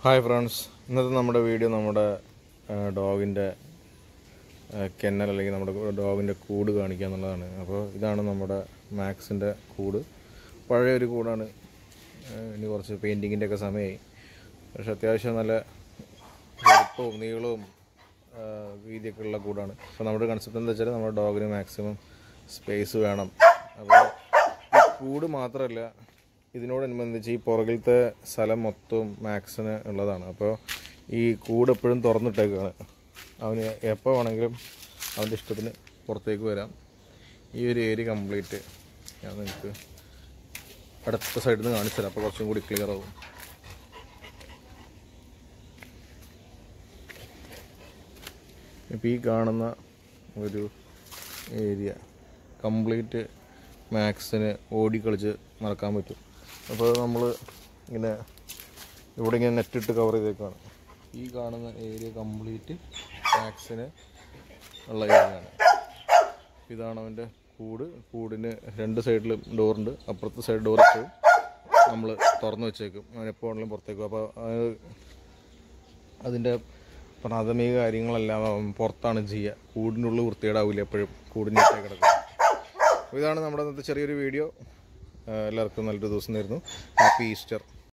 hi friends ഇന്നത്തെ നമ്മുടെ video നമ്മുടെ ഡോഗിൻ്റെ കെന്നൽ അല്ലെങ്കിൽ നമ്മുടെ ഡോഗിൻ്റെ കൂട് കാണിക്കുക എന്നുള്ളതാണ് അപ്പോൾ ഇതാണ് നമ്മുടെ മാക്സിൻ്റെ കൂട് പഴയ ഒരു കൂടാണ് ഏഹ് ഇനി കുറച്ച് പെയിൻറ്റിങ്ങിൻ്റെ ഒക്കെ സമയമായി പക്ഷെ അത്യാവശ്യം നല്ല വലുപ്പവും നീളവും ഏഹ് വീതിയൊക്കെ ഉള്ള കൂടാണ് അപ്പോൾ നമ്മുടെ കൺസെപ്റ്റ് എന്താ വെച്ചാൽ നമ്മുടെ ഡോഗിന് മാക്സിമം സ്പേസ് വേണം അപ്പോൾ ഈ കൂട് മാത്രമല്ല ഇതിനോടനുബന്ധിച്ച് ഈ പുറകിലത്തെ സ്ഥലം മൊത്തവും മാക്സിന് ഉള്ളതാണ് അപ്പോൾ ഈ കൂട് എപ്പോഴും തുറന്നിട്ടേക്കാണ് അവന് എപ്പോൾ വേണമെങ്കിലും അവൻ്റെ ഇഷ്ടത്തിന് പുറത്തേക്ക് വരാം ഈ ഒരു ഏരിയ കംപ്ലീറ്റ് ഞാൻ നിങ്ങൾക്ക് അടുത്ത സൈഡിൽ നിന്ന് കാണിച്ചു തരാം അപ്പോൾ കുറച്ചും കൂടി ക്ലിയർ ആവും ഇപ്പോൾ ഈ കാണുന്ന ഒരു ഏരിയ കംപ്ലീറ്റ് മാക്സിന് ഓടിക്കളിച്ച് നടക്കാൻ പറ്റും അപ്പോൾ നമ്മൾ ഇങ്ങനെ ഇവിടെ ഇങ്ങനെ നെറ്റിട്ട് കവർ ചെയ്തേക്കാണ് ഈ കാണുന്ന ഏരിയ കംപ്ലീറ്റ് മാക്സിന് ഉള്ള ഏരിയയാണ് ഇതാണ് അവൻ്റെ കൂട് കൂടിന് രണ്ട് സൈഡിലും ഡോറുണ്ട് അപ്പുറത്തെ സൈഡ് ഡോർ എപ്പോഴും നമ്മൾ തുറന്നു വെച്ചേക്കും അവൻ എപ്പോൾ വേണമെങ്കിലും പുറത്തേക്കും അപ്പോൾ അത് അതിൻ്റെ പ്രാഥമിക കാര്യങ്ങളെല്ലാം അവൻ പുറത്താണ് ചെയ്യുക കൂടിനുള്ളിൽ വൃത്തികേടാവില്ല എപ്പോഴും കൂടിനകത്തേ കിടക്കും അപ്പോൾ ഇതാണ് നമ്മുടെ ഇന്നത്തെ ചെറിയൊരു വീഡിയോ എല്ലാവർക്കും നല്ലൊരു ദിവസം നേരുന്നു ഹാപ്പി ഈസ്റ്റർ